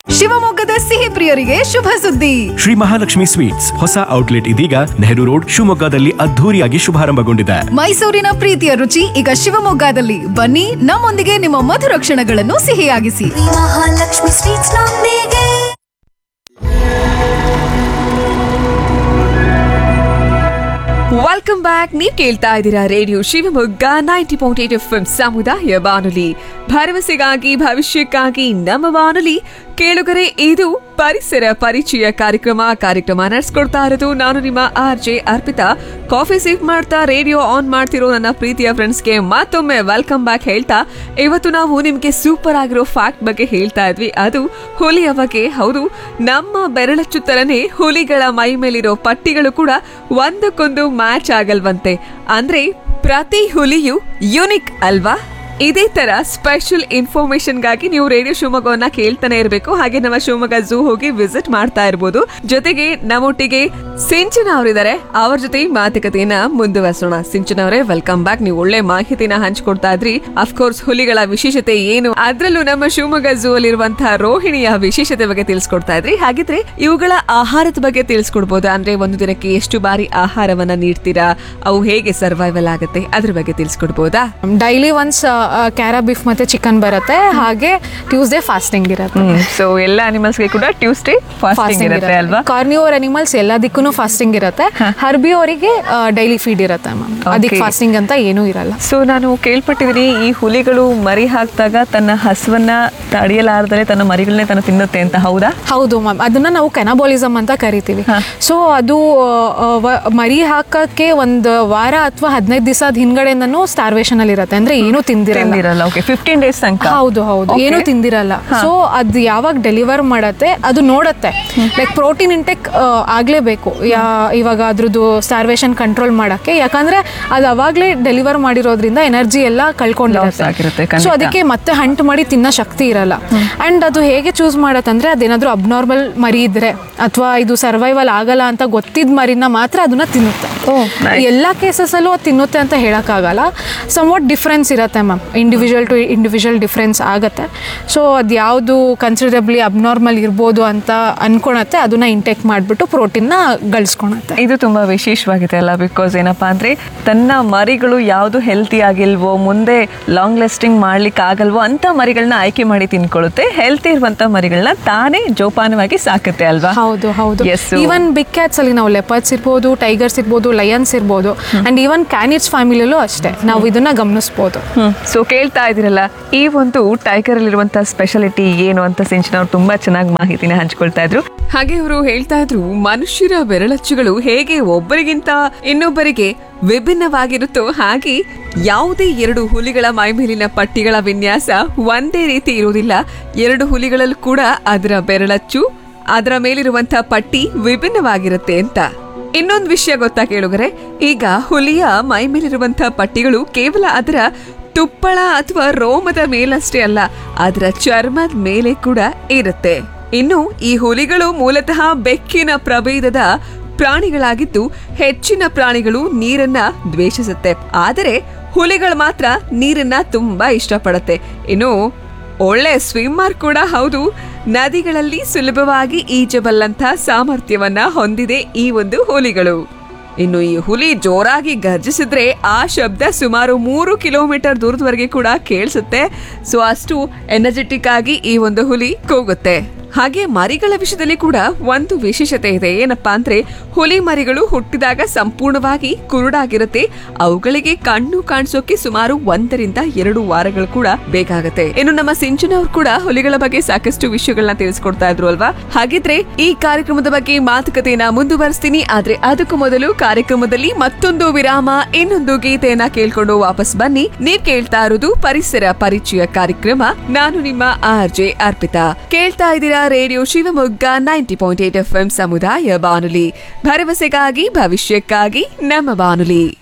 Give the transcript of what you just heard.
ಶಿವಮೊಗ್ಗದ ಸಿಹಿ ಪ್ರಿಯರಿಗೆ ಶುಭ ಸುದ್ದಿ ಶ್ರೀ ಮಹಾಲಕ್ಷ್ಮಿ ಸ್ವೀಟ್ಸ್ ಹೊಸ ಔಟ್ಲೆಟ್ ಇದೀಗ ನೆಹರು ರೋಡ್ ಶಿವಮೊಗ್ಗದಲ್ಲಿ ಅದ್ಧೂರಿಯಾಗಿ ಶುಭಾರಂಭಗೊಂಡಿದೆ ಮೈಸೂರಿನ ಪ್ರೀತಿಯ ರುಚಿ ಈಗ ಶಿವಮೊಗ್ಗದಲ್ಲಿ ಬನ್ನಿ ನಮ್ಮೊಂದಿಗೆ ನಿಮ್ಮ ಮಧುರ ಕ್ಷಣಗಳನ್ನು ಸಿಹಿಯಾಗಿಸಿ ಮಹಾಲಕ್ಷ್ಮಿ ಸ್ವೀಟ್ಸ್ ನೊಂದಿಗೆ ವೆಲ್ಕಮ್ ಬ್ಯಾಕ್ ನೀವು ಕೇಳ್ತಾ ಇದ್ದೀರಾ radio Shivamogga ninety point eight F ಸಮುದಾಯ ಬಾನುಲಿ ಭರವಸೆಗಾಗಿ ಭವಿಷ್ಯಕ್ಕಾಗಿ ನಮ್ಮ ಬಾನುಲಿ ಕೇಳುಗರೆ ಇದು ಪರಿಸರ ಪರಿಚಯ ಕಾರ್ಯಕ್ರಮ ಕಾರ್ಯಕ್ರಮ ನಡೆಸ್ಕೊಡ್ತಾ ಇರೋದು ನಾನು ನಿಮ್ಮ R J Arpita coffee sip ಮಾಡ್ತಾ ರೇಡಿಯೋ ಆನ್ ಮಾಡ್ತಿರೋ ನನ್ನ ಪ್ರೀತಿಯ ಫ್ರೆಂಡ್ಸ್ಗೆ ಮತ್ತೊಮ್ಮೆ ವೆಲ್ಕಮ್ ಬ್ಯಾಕ್ ಹೇಳ್ತಾ ಇವತ್ತು ನಾವು ನಿಮಗೆ ಸೂಪರ್ ಆಗಿರೋ ಫ್ಯಾಕ್ಟ್ ಬಗ್ಗೆ ಹೇಳ್ತಾ ಇದ್ವಿ ಅದು ಹುಲಿಯ ಬಗ್ಗೆ ಹೌದು ನಮ್ಮ ಬೆರಳಚ್ಚು ತರನೇ ಹುಲಿಗಳ ಮೈ ಮೇಲಿರೋ ಪಟ್ಟಿಗಳು ಕೂಡ ಒಂದಕ್ಕೊಂದು ಮ್ಯಾಚ್ ಆಗಲ್ವಂತೆ ಅಂದ್ರೆ ಪ್ರತಿ ಹುಲಿಯು ಯುನಿಕ್ ಅಲ್ವಾ ಇದೇ ತರ ಸ್ಪೆಷಲ್ ಇನ್ಫಾರ್ಮೇಶನ್ಗಾಗಿ ನೀವು ರೇಡಿಯೋ ಶಿವಮೊಗ್ಗವನ್ನ ಕೇಳ್ತಾನೆ ಇರಬೇಕು ಹಾಗೆ ನಮ್ಮ ಶಿವಮೊಗ್ಗ ಝೂ ಹೋಗಿ ವಿಸಿಟ್ ಮಾಡ್ತಾ ಇರ್ಬೋದು ಜೊತೆಗೆ ನಮ್ಮೊಟ್ಟಿಗೆ ಸಿಂಚನ ಅವರಿದ್ದಾರೆ ಅವ್ರ ಜೊತೆ ಮಾತುಕತೆಯನ್ನ ಮುಂದುವರಿಸೋಣ ಸಿಂಚನ ಅವರೇ ವೆಲ್ಕಮ್ ಬ್ಯಾಕ್ ನೀವು ಒಳ್ಳೆ ಮಾಹಿತಿನ ಹಂಚ್ಕೊಡ್ತಾ ಇದ್ರಿ ಅಫ್ಕೋರ್ಸ್ ಹುಲಿಗಳ ವಿಶೇಷತೆ ಏನು ಅದ್ರಲ್ಲೂ ನಮ್ಮ ಶಿವಮೊಗ್ಗ ಝೂ ಅಲ್ಲಿರುವಂತಹ ರೋಹಿಣಿಯ ವಿಶೇಷತೆ ಬಗ್ಗೆ ತಿಳಿಸ್ಕೊಡ್ತಾ ಇದ್ರಿ ಹಾಗಿದ್ರೆ ಇವುಗಳ ಆಹಾರದ ಬಗ್ಗೆ ತಿಳಿಸ್ಕೊಡ್ಬೋದಾ ಅಂದ್ರೆ ಒಂದು ದಿನಕ್ಕೆ ಎಷ್ಟು ಬಾರಿ ಆಹಾರವನ್ನ ನೀಡ್ತೀರಾ ಅವು ಹೇಗೆ ಸರ್ವೈವಲ್ ಆಗುತ್ತೆ ಅದ್ರ ಬಗ್ಗೆ ತಿಳಿಸ್ಕೊಡ್ಬೋದಾ ಡೈಲಿ ಒನ್ಸ್ ಕ್ಯಾರಾ ಬೀಫ್ ಮತ್ತೆ ಚಿಕನ್ ಬರುತ್ತೆ ಹಾಗೆ ಟ್ಯೂಸ್ಡೇ ಫಾಸ್ಟಿಂಗ್ ಇರುತ್ತೆ ಸೊ ಎಲ್ಲ ಅನಿಮಲ್ಸ್ಗೆ ಕೂಡ ಟ್ಯೂಸ್ಡೇ ಫಾಸ್ಟಿಂಗ್ ಇರುತ್ತೆ ಅಲ್ವಾ ಕಾರ್ನಿವರ್ ಅನಿಮಲ್ಸ್ ಎಲ್ಲದಕ್ಕೂ ಫಾಸ್ಟಿಂಗ್ ಇರುತ್ತೆ ಹರ್ಬಿ ಅವರಿಗೆ ಡೈಲಿ ಫೀಡ್ ಇರುತ್ತೆ ಮ್ಯಾಮ್ ಅದಕ್ಕೆ Okay. ಫಾಸ್ಟಿಂಗ್ ಅಂತ ಏನೂ ಇರಲ್ಲ ಸೊ ನಾನು ಕೇಳ್ಪಟ್ಟಿದ್ದೀನಿ ಈ ಹುಲಿಗಳು ಮರಿ ಹಾಕಿದಾಗ ತನ್ನ ಹಸುವನ್ನ ತಡೆಯಲಾರದರೆ ತನ್ನ ಮರಿಗಳನ್ನೇ ತನ್ನ ತಿನ್ನುತ್ತೆ ಅಂತ ಹೌದಾ ಹೌದು ಮ್ಯಾಮ್ ಅದನ್ನ ನಾವು ಕೆನಬಾಲಿಸಮ್ ಅಂತ ಕರಿತೀವಿ ಸೊ ಅದು ಆ, ವ- ಮರಿ ಹಾಕಕ್ಕೆ ಒಂದು ವಾರ ಅಥವಾ ಹದಿನೈದು ದಿವಸದ ಹಿಂದ್ಗಡೆಯಿಂದನೂ ಸ್ಟಾರ್ವೇಷನ್ ಅಲ್ಲಿ ಇರುತ್ತೆ ಅಂದ್ರೆ ಏನೂ ತಿಂದಿರಲ್ಲ ತಿಂದಿರಲ್ಲ ಓಕೆ ಫಿಫ್ಟೀನ್ ಡೇಸ್ ತನಕ ಹೌದು ಹೌದು Okay. ಏನು ತಿಂದಿರಲ್ಲ ಸೊ ಅದು ಯಾವಾಗ ಡೆಲಿವರ್ ಮಾಡತ್ತೆ ಅದು ನೋಡತ್ತೆ ಲೈಕ್ ಪ್ರೋಟೀನ್ ಇಂಟೆಕ್ ಆಗ್ಲೇಬೇಕು ಯಾ ಇವಾಗ ಅದ್ರದ್ದು ಸ್ಟಾರ್ವೇಷನ್ ಕಂಟ್ರೋಲ್ ಮಾಡಕ್ಕೆ ಯಾಕಂದ್ರೆ ಅದು ಅವಾಗ್ಲೇ ಡೆಲಿವರ್ ಮಾಡಿರೋದ್ರಿಂದ ಎನರ್ಜಿ ಎಲ್ಲ Loss ಆಗಿರುತ್ತೆ, ಕಳ್ಕೊಂಡಿರುತ್ತೆ ಖಂಡಿತ. ಸೊ ಅದಕ್ಕೆ ಮತ್ತೆ ಹಂಟ್ ಮಾಡಿ ತಿನ್ನೋ ಶಕ್ತಿ ಇರಲ್ಲ ಅಂಡ್ ಅದು ಹೇಗೆ ಚೂಸ್ ಮಾಡತ್ತಂದ್ರೆ ಅದೇನಾದ್ರೂ ಅಬ್ನಾರ್ಮಲ್ ಮರಿ ಇದ್ರೆ ಅಥವಾ ಇದು ಸರ್ವೈವಲ್ ಆಗಲ್ಲ ಅಂತ ಗೊತ್ತಿದ್ ಮರಿನ ಮಾತ್ರ ಅದನ್ನ ತಿನ್ನುತ್ತೆ nice. ಎಲ್ಲ ಕೇಸಸಲ್ಲೂ ಅದು ತಿನ್ನುತ್ತೆ ಅಂತ ಹೇಳೋಕ್ಕಾಗಲ್ಲ ಸಮ್ವಾಟ್ ಡಿಫ್ರೆನ್ಸ್ ಇರುತ್ತೆ ma'am individual to individual difference ಆಗುತ್ತೆ ಸೊ ಅದು ಯಾವುದು ಕನ್ಸಿಡರಬ್ಲಿ ಅಬ್ನಾರ್ಮಲ್ ಇರ್ಬೋದು ಅಂತ ಅನ್ಕೊಳತ್ತೆ ಅದನ್ನ ಇಂಟೇಕ್ ಮಾಡಿಬಿಟ್ಟು ಪ್ರೋಟೀನ್ನ ಗಳಿಸ್ಕೊಳತ್ತೆ ಇದು ತುಂಬಾ ವಿಶೇಷವಾಗಿದೆ ಅಲ್ಲ ಬಿಕಾಸ್ ಏನಪ್ಪಾ ಅಂದ್ರೆ ತನ್ನ ಮರಿಗಳು ಯಾವುದು ಹೆಲ್ತಿ ಆಗಿಲ್ವೋ ಮುಂದೆ ಲಾಂಗ್ ಲಾಸ್ಟಿಂಗ್ ಮಾಡ್ಲಿಕ್ಕೆ ಆಗಲ್ವೋ ಅಂತ ಮರಿಗಳನ್ನ ಆಯ್ಕೆ ಮಾಡಿ ತಿನ್ಕೊಳ್ಳುತ್ತೆ ಹೆಲ್ತಿ ಇರುವಂತ ಮರಿಗಳನ್ನ ತಾನೇ ಜೋಪಾನವಾಗಿ ಸಾಕುತ್ತೆ ಅಲ್ವಾ ಹೌದು ಹೌದು Yes, so- even big cats ಅಲ್ಲಿ ನಾವು ಲೆಪರ್ಸ್ ಇರ್ಬೋದು ಟೈಗರ್ಸ್ ಇರ್ಬೋದು ಲಯನ್ಸ್ ಇರ್ಬೋದು ಅಂಡ್ ಈವನ್ ಕ್ಯಾನಿಟ್ಸ್ ಫ್ಯಾಮಿಲಿಯಲ್ಲೂ ಅಷ್ಟೇ ನಾವು ಇದನ್ನ ಗಮನಿಸ್ಬೋದು ಹ್ಮ್ ಸೊ ಕೇಳ್ತಾ ಇದಿರಲ್ಲ ಈ ಒಂದು ಟೈಗರ್ ಅಲ್ಲಿರುವಂತಹ ಸ್ಪೆಷಾಲಿಟಿ ಏನು ಅಂತ ಸಿಂಚನ ಅವ್ರು ತುಂಬಾ ಚೆನ್ನಾಗಿ ಮಾಹಿತಿನ ಹಂಚ್ಕೊಳ್ತಾ ಇದ್ರು ಹಾಗೆ ಅವರು ಹೇಳ್ತಾ ಇದ್ರು ಮನುಷ್ಯರ ಬೆರಳಚ್ಚುಗಳು ಹೇಗೆ ಒಬ್ಬರಿಗಿಂತ ಇನ್ನೊಬ್ಬರಿಗೆ ವಿಭಿನ್ನವಾಗಿರುತ್ತೋ ಹಾಗೆ ಯಾವುದೇ ಎರಡು ಹುಲಿಗಳ ಮೈಮೇಲಿನ ಪಟ್ಟಿಗಳ ವಿನ್ಯಾಸ ಒಂದೇ ರೀತಿ ಇರುವುದಿಲ್ಲ ಎರಡು ಹುಲಿಗಳಲ್ಲೂ ಕೂಡ ಅದರ ಬೆರಳಚ್ಚು ಅದರ ಮೇಲಿರುವಂತಹ ಪಟ್ಟಿ ವಿಭಿನ್ನವಾಗಿರುತ್ತೆ ಅಂತ ಇನ್ನೊಂದು ವಿಷಯ ಗೊತ್ತಾ ಕೇಳುಗರೆ ಈಗ ಹುಲಿಯ ಮೈ ಮೇಲಿರುವಂತಹ ಪಟ್ಟಿಗಳು ಕೇವಲ ಅದರ ತುಪ್ಪಳ ಅಥವಾ ರೋಮದ ಮೇಲಷ್ಟೇ ಅಲ್ಲ ಅದರ ಚರ್ಮದ ಮೇಲೆ ಕೂಡ ಇರುತ್ತೆ ಇನ್ನು ಈ ಹುಲಿಗಳು ಮೂಲತಃ ಬೆಕ್ಕಿನ ಪ್ರಭೇದದ ಪ್ರಾಣಿಗಳಾಗಿದ್ದು ಹೆಚ್ಚಿನ ಪ್ರಾಣಿಗಳು ನೀರನ್ನ ದ್ವೇಷಿಸುತ್ತೆ ಆದರೆ ಹುಲಿಗಳು ಮಾತ್ರ ನೀರನ್ನ ತುಂಬಾ ಇಷ್ಟಪಡುತ್ತೆ ಇನ್ನು ಒಳ್ಳೆ ಸ್ವಿಮ್ಮರ್ ಕೂಡ ಹೌದು ನದಿಗಳಲ್ಲಿ ಸುಲಭವಾಗಿ ಈಜಬಲ್ಲಂತ ಸಾಮರ್ಥ್ಯವನ್ನ ಹೊಂದಿದೆ ಈ ಒಂದು ಹುಲಿಗಳು ಇನ್ನು ಈ ಹುಲಿ ಜೋರಾಗಿ ಗರ್ಜಿಸಿದ್ರೆ ಆ ಶಬ್ದ ಸುಮಾರು ಮೂರು ಕಿಲೋಮೀಟರ್ ದೂರದವರೆಗೆ ಕೂಡ ಕೇಳಿಸುತ್ತೆ ಸೊ ಅಷ್ಟು ಎನರ್ಜೆಟಿಕ್ ಆಗಿ ಈ ಒಂದು ಹುಲಿ ಕೂಗುತ್ತೆ ಹಾಗೆ ಮರಿಗಳ ವಿಷಯದಲ್ಲಿ ಕೂಡ ಒಂದು ವಿಶೇಷತೆ ಇದೆ ಏನಪ್ಪಾ ಅಂದ್ರೆ ಹುಲಿ ಮರಿಗಳು ಹುಟ್ಟಿದಾಗ ಸಂಪೂರ್ಣವಾಗಿ ಕುರುಡಾಗಿರುತ್ತೆ ಅವುಗಳಿಗೆ ಕಣ್ಣು ಕಾಣಿಸೋಕೆ ಸುಮಾರು ಒಂದರಿಂದ ಎರಡು ವಾರಗಳು ಕೂಡ ಬೇಕಾಗತ್ತೆ ಇನ್ನು ನಮ್ಮ ಸಿಂಚನ ಅವ್ರು ಕೂಡ ಹುಲಿಗಳ ಬಗ್ಗೆ ಸಾಕಷ್ಟು ವಿಷಯಗಳನ್ನ ತಿಳಿಸ್ಕೊಡ್ತಾ ಇದ್ರು ಅಲ್ವಾ ಹಾಗಿದ್ರೆ ಈ ಕಾರ್ಯಕ್ರಮದ ಬಗ್ಗೆ ಮಾತುಕತೆಯನ್ನ ಮುಂದುವರಿಸ್ತೀನಿ ಆದ್ರೆ ಅದಕ್ಕೂ ಮೊದಲು ಕಾರ್ಯಕ್ರಮದಲ್ಲಿ ಮತ್ತೊಂದು ವಿರಾಮ ಇನ್ನೊಂದು ಗೀತೆಯನ್ನ ಕೇಳ್ಕೊಂಡು ವಾಪಸ್ ಬನ್ನಿ ನೀವ್ ಕೇಳ್ತಾ ಇರೋದು ಪರಿಸರ ಪರಿಚಯ ಕಾರ್ಯಕ್ರಮ ನಾನು ನಿಮ್ಮ ಆರ್ ಜೆ ಅರ್ಪಿತಾ ಕೇಳ್ತಾ ಇದ್ದೀರಾ radio Shivamogga ninety point eight F ಸಮುದಾಯ ಬಾನುಲಿ ಭರವಸೆಗಾಗಿ ಭವಿಷ್ಯಕ್ಕಾಗಿ ನಮ್ಮ ಬಾನುಲಿ